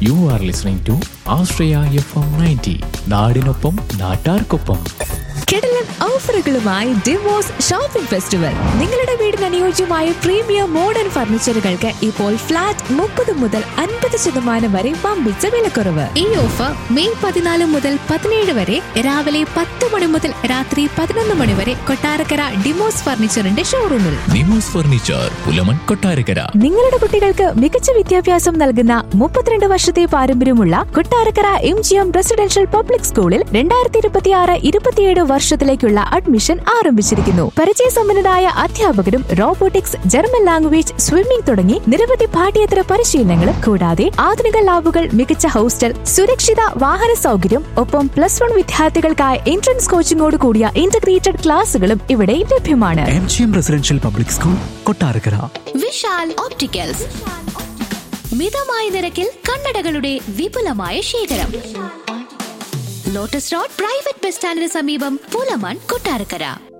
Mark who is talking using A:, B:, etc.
A: U are listening to Ashraya F M ninety നാടിനൊപ്പം നാട്ടാർക്കൊപ്പം
B: കിടലൻ ഓഫറുകളുമായി ഡിവോഴ്സ് ഷോപ്പിംഗ് ഫെസ്റ്റിവൽ നിങ്ങളുടെ വീടിന് അനുയോജ്യമായ പ്രീമിയം മോഡേൺ ഫർണിച്ചറുകൾക്ക് ഇപ്പോൾ ഫ്ലാറ്റ് മുപ്പത് മുതൽ അൻപത് ശതമാനം വരെ വമ്പിച്ച വിലക്കുറവ് ഈ ഓഫർ മെയ് പതിനാല് മുതൽ പതിനേഴ് വരെ രാവിലെ പത്ത് മണി മുതൽ രാത്രി പതിനൊന്ന് മണി വരെ കൊട്ടാരക്കര ഡിമോസ് ഫർണിച്ചറിന്റെ ഷോറൂമിൽ
A: നിമോസ് ഫർണിച്ചർ പുലമൺ കൊട്ടാരക്കര
B: നിങ്ങളുടെ കുട്ടികൾക്ക് മികച്ച വിദ്യാഭ്യാസം നൽകുന്ന മുപ്പത്തിരണ്ട് വർഷത്തെ പാരമ്പര്യമുള്ള Kottarakkara M G M residential public സ്കൂളിൽ രണ്ടായിരത്തി ഇരുപത്തിയാറ് ഇരുപത്തിയേഴ് വർഷത്തിലേക്കുള്ള അഡ്മിഷൻ ആരംഭിച്ചിരിക്കുന്നു പരിചയസമ്പന്നരായ അധ്യാപകരും റോബോട്ടിക്സ് ജർമ്മൻ ലാംഗ്വേജ് സ്വിമ്മിംഗ് തുടങ്ങി നിരവധി പാഠ്യേതര പരിശീലനങ്ങളും കൂടാതെ ആധുനിക ലാബുകൾ മികച്ച ഹോസ്റ്റൽ സുരക്ഷിത വാഹന സൗകര്യം ഒപ്പം പ്ലസ് വൺ വിദ്യാർത്ഥികൾക്കായി എൻട്രൻസ് കോച്ചിംഗോട് കൂടിയ ഇന്റഗ്രേറ്റഡ് ക്ലാസുകളും ഇവിടെ ലഭ്യമാണ്
C: M G M residential public school Kottarakkara
D: Vishal opticals മിതമായ നിരക്കിൽ കണ്ണടകളുടെ വിപുലമായ ശേഖരം ലോട്ടസ് റോഡ് പ്രൈവറ്റ് ബസ് സ്റ്റാൻഡിന് സമീപം പൂലമാൻ കൊട്ടാരക്കര